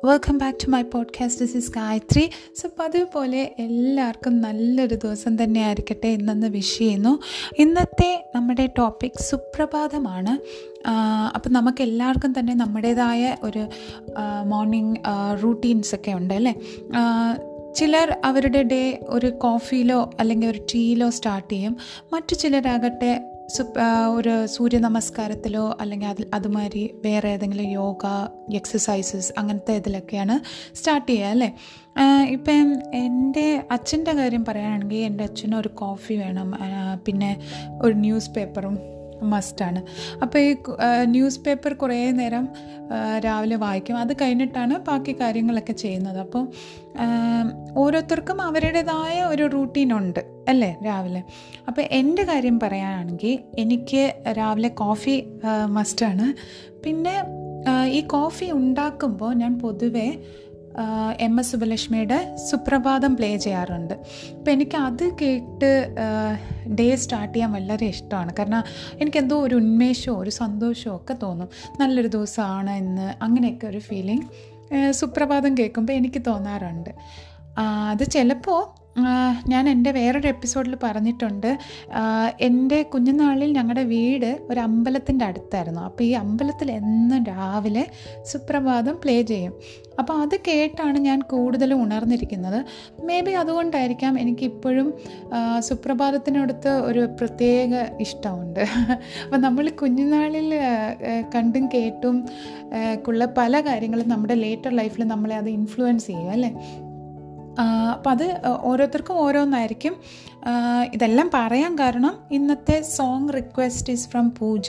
welcome back to my podcast this is Gayathri so പതിവ് പോലെ എല്ലാവർക്കും നല്ലൊരു ദിവസം തന്നെ ആയിരിക്കട്ടെ ഇന്നെന്ന് വിഷ് ചെയ്യുന്നു ഇന്നത്തെ നമ്മുടെ ടോപ്പിക് സുപ്രഭാതമാണ് അപ്പം നമുക്ക് എല്ലാവർക്കും തന്നെ നമ്മുടേതായ ഒരു മോർണിംഗ് റൂട്ടീൻസ് ഒക്കെ ഉണ്ട് അല്ലേ ചിലർ അവരുടെ ഡേ ഒരു കോഫിയിലോ അല്ലെങ്കിൽ ഒരു ടീയിലോ സ്റ്റാർട്ട് ചെയ്യും മറ്റു ചിലരാകട്ടെ സുപ് ഒരു സൂര്യ നമസ്കാരത്തിലോ അല്ലെങ്കിൽ അതിൽ അതുമാതിരി വേറെ ഏതെങ്കിലും യോഗ എക്സസൈസസ് അങ്ങനത്തെ ഇതിലൊക്കെയാണ് സ്റ്റാർട്ട് ചെയ്യുക അല്ലേ ഇപ്പം എൻ്റെ അച്ഛൻ്റെ കാര്യം പറയുകയാണെങ്കിൽ എൻ്റെ അച്ഛന് ഒരു കോഫി വേണം പിന്നെ ഒരു ന്യൂസ് പേപ്പറും മസ്റ്റാണ് അപ്പോൾ ഈ ന്യൂസ് പേപ്പർ കുറേ നേരം രാവിലെ വായിക്കും അത് കഴിഞ്ഞിട്ടാണ് ബാക്കി കാര്യങ്ങളൊക്കെ ചെയ്യുന്നത് അപ്പോൾ ഓരോരുത്തർക്കും അവരുടേതായ ഒരു റൂട്ടീനുണ്ട് അല്ലേ രാവിലെ അപ്പോൾ എൻ്റെ കാര്യം പറയുകയാണെങ്കിൽ എനിക്ക് രാവിലെ കോഫി മസ്റ്റാണ് പിന്നെ ഈ കോഫി ഉണ്ടാക്കുമ്പോൾ ഞാൻ പൊതുവേ എം എസ് സുബലക്ഷ്മിയുടെ സുപ്രഭാതം പ്ലേ ചെയ്യാറുണ്ട് അപ്പോൾ എനിക്ക് അത് കേട്ട് ഡേ സ്റ്റാർട്ട് ചെയ്യാൻ വളരെ ഇഷ്ടമാണ് കാരണം എനിക്കെന്തോ ഒരു ഉന്മേഷമോ ഒരു സന്തോഷമോ ഒക്കെ തോന്നും നല്ലൊരു ദിവസമാണ് എന്ന് അങ്ങനെയൊക്കെ ഒരു ഫീലിംഗ് സുപ്രഭാതം കേൾക്കുമ്പോൾ എനിക്ക് തോന്നാറുണ്ട് അത് ചിലപ്പോൾ ഞാൻ എൻ്റെ വേറൊരു എപ്പിസോഡിൽ പറഞ്ഞിട്ടുണ്ട് എൻ്റെ കുഞ്ഞുനാളിൽ ഞങ്ങളുടെ വീട് ഒരു അമ്പലത്തിൻ്റെ അടുത്തായിരുന്നു അപ്പോൾ ഈ അമ്പലത്തിൽ എന്നും രാവിലെ സുപ്രഭാതം പ്ലേ ചെയ്യും അപ്പോൾ അത് കേട്ടാണ് ഞാൻ കൂടുതലും ഉണർന്നിരിക്കുന്നത് മേ ബി അതുകൊണ്ടായിരിക്കാം എനിക്കിപ്പോഴും സുപ്രഭാതത്തിനടുത്ത് ഒരു പ്രത്യേക ഇഷ്ടമുണ്ട് അപ്പോൾ നമ്മൾ കുഞ്ഞുനാളിൽ കണ്ടും കേട്ടും ഉള്ള പല കാര്യങ്ങളും നമ്മുടെ ലേറ്റർ ലൈഫിൽ നമ്മളെ അത് ഇൻഫ്ലുവൻസ് ചെയ്യും അല്ലേ അപ്പം അത് ഓരോരുത്തർക്കും ഓരോന്നായിരിക്കും ഇതെല്ലാം പറയാൻ കാരണം ഇന്നത്തെ song request is from Pooja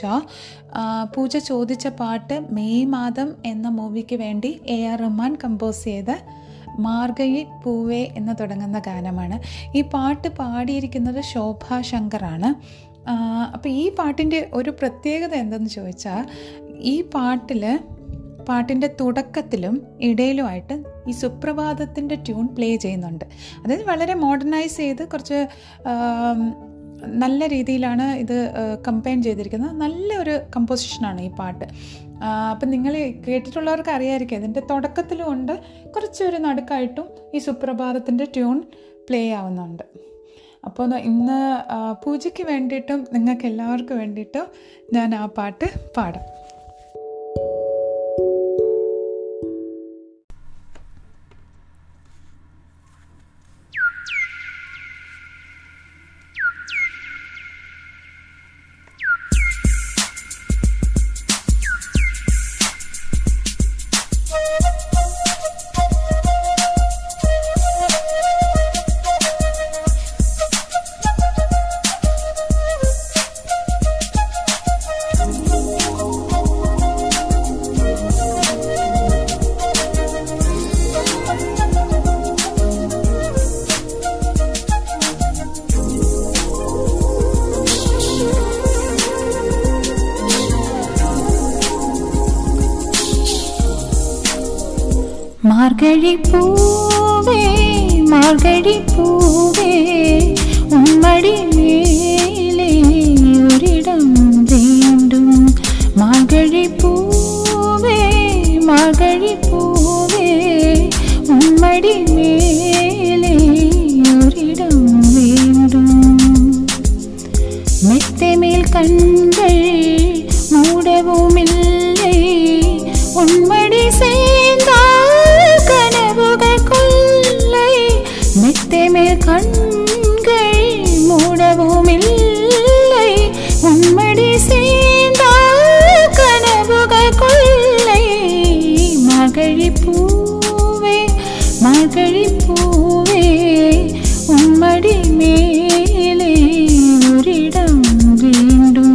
Pooja ചോദിച്ച പാട്ട് മെയ് മാതം എന്ന മൂവിക്ക് വേണ്ടി എ ആർ റഹ്മാൻ കമ്പോസ് ചെയ്ത മാർഗയി പൂവേ എന്ന് തുടങ്ങുന്ന ഗാനമാണ് ഈ പാട്ട് പാടിയിരിക്കുന്നത് ശോഭ ശങ്കറാണ് അപ്പോൾ ഈ പാട്ടിൻ്റെ ഒരു പ്രത്യേകത എന്തെന്ന് ചോദിച്ചാൽ ഈ പാട്ടിൽ പാട്ടിൻ്റെ തുടക്കത്തിലും ഇടയിലുമായിട്ട് ഈ സുപ്രഭാതത്തിൻ്റെ ട്യൂൺ പ്ലേ ചെയ്യുന്നുണ്ട് അതായത് വളരെ മോഡേണൈസ് ചെയ്ത് കുറച്ച് നല്ല രീതിയിലാണ് ഇത് കമ്പൈൻ ചെയ്തിരിക്കുന്നത് നല്ല ഒരു കമ്പോസിഷനാണ് ഈ പാട്ട് അപ്പം നിങ്ങൾ കേട്ടിട്ടുള്ളവർക്ക് അറിയായിരിക്കും ഇതിൻ്റെ തുടക്കത്തിലും ഉണ്ട് കുറച്ചൊരു നടുക്കായിട്ടും ഈ സുപ്രഭാതത്തിൻ്റെ ട്യൂൺ പ്ലേ ആവുന്നുണ്ട് അപ്പോൾ ഇന്ന് പൂജയ്ക്ക് വേണ്ടിയിട്ടും നിങ്ങൾക്ക് എല്ലാവർക്കും വേണ്ടിയിട്ടും ഞാൻ ആ പാട്ട് പാടാം மார்கழி பூவே மார்கழி பூவே உம்மடி மேலே ஒரிடம் வேண்டும் மார்கழி பூவே மார்கழி பூவே உம்மடி மேலே ஒரிடம் வேண்டும் மெத்தை மேல் கண்கள் மூடவுமில்லை உன்மடி சேர்ந்தால் கனவுகள் கொள்ளை மெத்தை மேல் கண்கள் மூடவுமில்லை உன்மடி சேர்ந்தால் கனவுகள் கொள்ளை மகழி பூவே மகழி பூவே உம்மடி மேலே ஒரிடம் வேண்டும்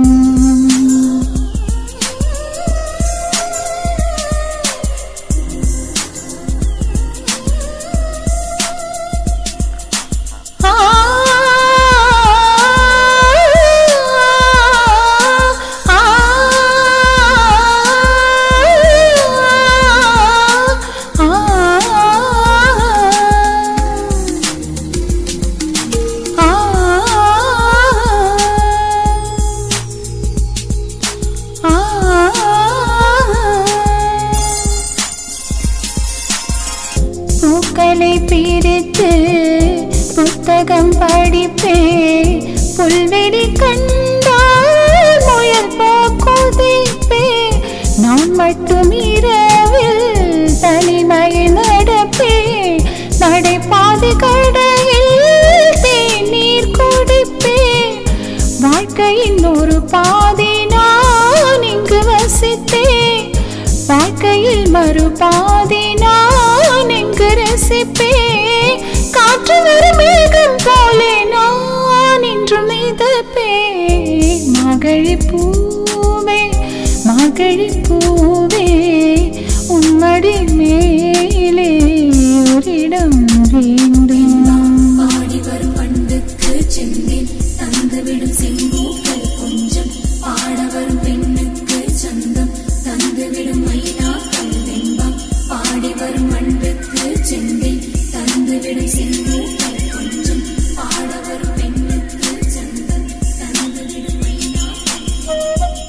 கண்டால் முயல் போக்குதிப்பே நான் மட்டும் இரவில் தனிமையில் நடப்பே நடைபாதை கடையில் தேநீர் குடிப்பே வாழ்க்கையின் ஒரு பாதி நான் இங்கு வசித்தேன் வாழ்க்கையில் மறுபாதி நான் இங்கு ரசிப்பேன் காற்று வரும் மேகம் போலே நான் இன்று மிதப்பே மகளி பூவே மகளி பூவே உம்மடி மேலே ஒரிடம் வேண்டும் பாடி வரும் பண்டுக்கு செந்தேன் தந்துவிடும் செங்கோக்கள் கொஞ்சம் பாட வரும் பெண்ணுக்கு சந்தம் தந்துவிடும் மைனாக்கள் வெண்பம் பாடி வரும் பண்டுக்கு செந்தேன் தந்துவிடும் செங்கோக்கள் கொஞ்சம் பாட வரும் பெண்ணுக்கு சந்தம் தந்துவிடும் மைனாக்கள்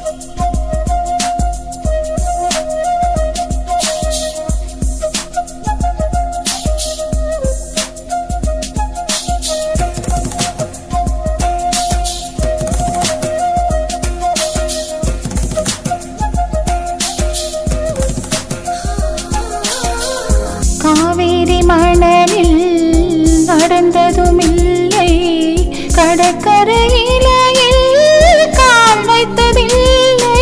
காவேரி மணலில் நடந்ததுமில்லை கடற்கரையிலையில் கால் வைத்ததில்லை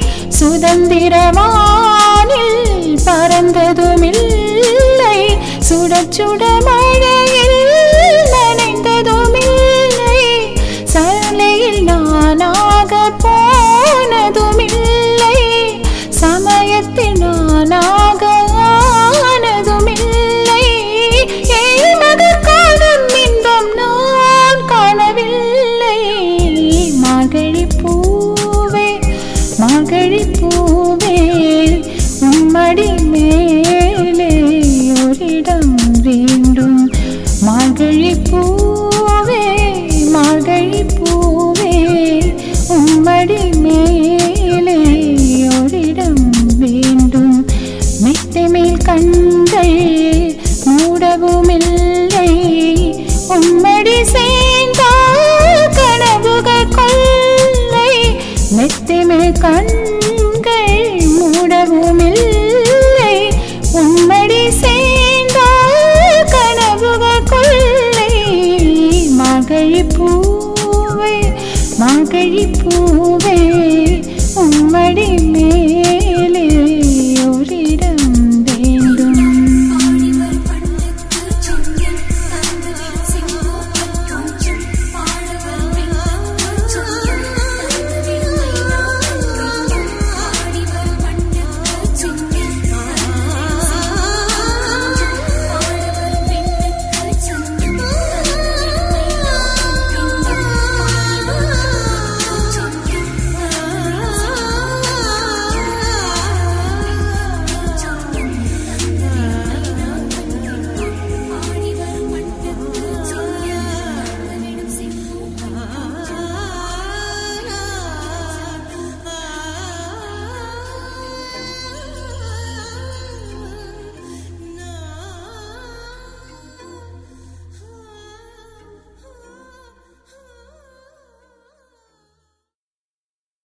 சுதந்திரவானில் பறந்ததுமில்லை சுட சுட மழையில் நனைந்ததுமில்லை சலையில் நானாக போனதுமில்லை சமயத்தில் நானாக ஆனதுமில்லை ஏழ்மகற்காலம் இன்பம் நான் காணவில்லை மார்கழி பூவே மார்கழி பூவே உம்மடி மேலே ஒரிடம் வேண்டும் மார்கழி பூவே மார்கழி பூவே உம்மடி மேலே ஒரிடம் வேண்டும் மெத்தை மேல் கண்கள் மூடவுமில்லை உம்மடி சேர்ந்தால் கனவுகள் கொள்ளை மெத்தை மேல் கண்கள் மூடவுமில்லை உம்மடி சேர்ந்தால் கனவுகள் கொள்ளை மார்கழி பூவே மார்கழி பூவே உம்மடி